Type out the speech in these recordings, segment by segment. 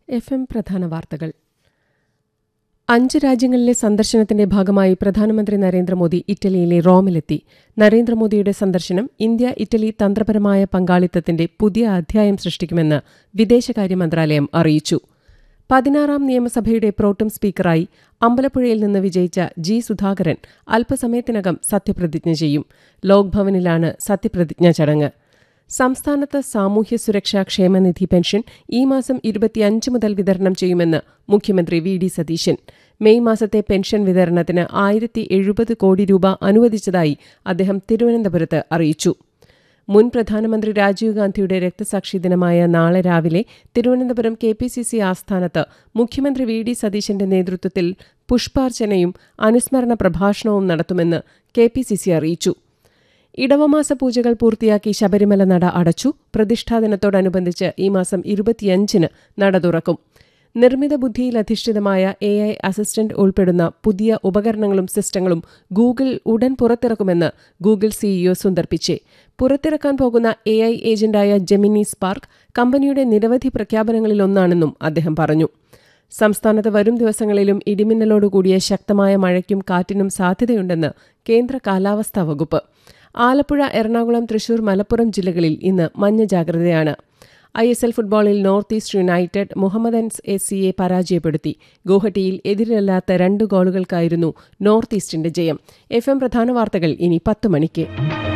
F M പ്രധാന വാർത്തകൾ അഞ്ച് രാജ്യങ്ങളിലെ സന്ദർശനത്തിന്റെ ഭാഗമായി പ്രധാനമന്ത്രി നരേന്ദ്രമോദി ഇറ്റലിയിലെ റോമിലെത്തി നരേന്ദ്രമോദിയുടെ സന്ദർശനം ഇന്ത്യ ഇറ്റലി തന്ത്രപരമായ പങ്കാളിത്തത്തിന്റെ പുതിയ അധ്യായം സൃഷ്ടിക്കുമെന്ന് വിദേശകാര്യ മന്ത്രാലയം അറിയിച്ചു പതിനാറാം നിയമസഭയുടെ പ്രോട്ടം സ്പീക്കറായി അമ്പലപ്പുഴയിൽ നിന്ന് വിജയിച്ച ജി സുധാകരൻ അല്പസമയത്തിനകം സത്യപ്രതിജ്ഞ ചെയ്യും ലോക് ഭവനിലാണ് സത്യപ്രതിജ്ഞാ ചടങ്ങ് സംസ്ഥാനത്ത് സാമൂഹ്യ സുരക്ഷാ ക്ഷേമനിധി പെൻഷൻ ഈ മാസം ഇരുപത്തിയഞ്ച് മുതൽ വിതരണം ചെയ്യുമെന്ന് മുഖ്യമന്ത്രി വി ഡി സതീശൻ മെയ് മാസത്തെ പെൻഷൻ വിതരണത്തിന് ആയിരത്തി എഴുപത് കോടി രൂപ അനുവദിച്ചതായി അദ്ദേഹം തിരുവനന്തപുരത്ത് അറിയിച്ചു മുൻ പ്രധാനമന്ത്രി രാജീവ് ഗാന്ധിയുടെ രക്തസാക്ഷി ദിനമായ നാളെ രാവിലെ Thiruvananthapuram K P C C ആസ്ഥാനത്ത് മുഖ്യമന്ത്രി വി ഡി സതീശന്റെ നേതൃത്വത്തിൽ പുഷ്പാർച്ചനയും അനുസ്മരണ പ്രഭാഷണവും നടത്തുമെന്ന് കെ പി സി സി അറിയിച്ചു ഇടവമാസ പൂജകൾ പൂർത്തിയാക്കി ശബരിമല നട അടച്ചു പ്രതിഷ്ഠാ ദിനത്തോടനുബന്ധിച്ച് ഈ മാസം ഇരുപത്തിയഞ്ചിന് നട തുറക്കും നിർമ്മിത ബുദ്ധിയിൽ അധിഷ്ഠിതമായ എ ഐ അസിസ്റ്റന്റ് ഉൾപ്പെടുന്ന പുതിയ ഉപകരണങ്ങളും സിസ്റ്റങ്ങളും ഗൂഗിൾ ഉടൻ പുറത്തിറക്കുമെന്ന് ഗൂഗിൾ സിഇഒ സുന്ദർ പിച്ചെ പുറത്തിറക്കാൻ പോകുന്ന എ ഐ ഏജന്റായ ജെമിനി സ്പാർക്ക് കമ്പനിയുടെ നിരവധി പ്രഖ്യാപനങ്ങളിലൊന്നാണെന്നും അദ്ദേഹം പറഞ്ഞു സംസ്ഥാനത്ത് വരും ദിവസങ്ങളിലും ഇടിമിന്നലോടുകൂടിയ ശക്തമായ മഴയ്ക്കും കാറ്റിനും സാധ്യതയുണ്ടെന്ന് കേന്ദ്ര കാലാവസ്ഥാ വകുപ്പ് ആലപ്പുഴ എറണാകുളം തൃശൂർ മലപ്പുറം ജില്ലകളിൽ ഇന്ന് മഞ്ഞ ജാഗ്രതയാണ് ഐ എസ് എൽ ഫുട്ബോളിൽ north east united Mohammedans S സിയെ പരാജയപ്പെടുത്തി ഗുവാഹട്ടിയിൽ എതിരില്ലാത്ത രണ്ട് ഗോളുകൾക്കായിരുന്നു നോർത്ത് ഈസ്റ്റിന്റെ ജയം എഫ് എം പ്രധാന വാർത്തകൾ ഇനി പത്ത് മണിക്ക്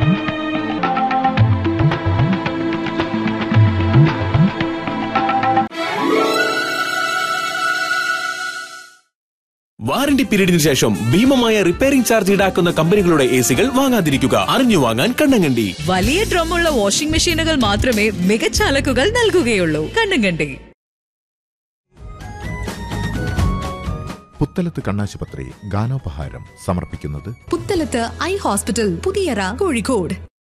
വാറന്റി പീരീഡിന് ശേഷം ഭീമമായ റിപ്പയറിംഗ് ചാർജ് ഈടാക്കുന്ന കമ്പനികളുടെ എ സികൾ വാങ്ങാതിരിക്കുക അറിഞ്ഞു വാങ്ങാൻ കണ്ണങ്കണ്ടി വലിയ ഡ്രമ്മുള്ള വാഷിംഗ് മെഷീനുകൾ മാത്രമേ മികച്ച അലക്കുകൾ നൽകുകയുള്ളൂ കണ്ണങ്കണ്ടി പുത്തലത്ത് കണ്ണാശുപത്രി ഗാനോപഹാരം സമർപ്പിക്കുന്നത് പുത്തലത്ത് ഐ ഹോസ്പിറ്റൽ പുതിയറ കോഴിക്കോട്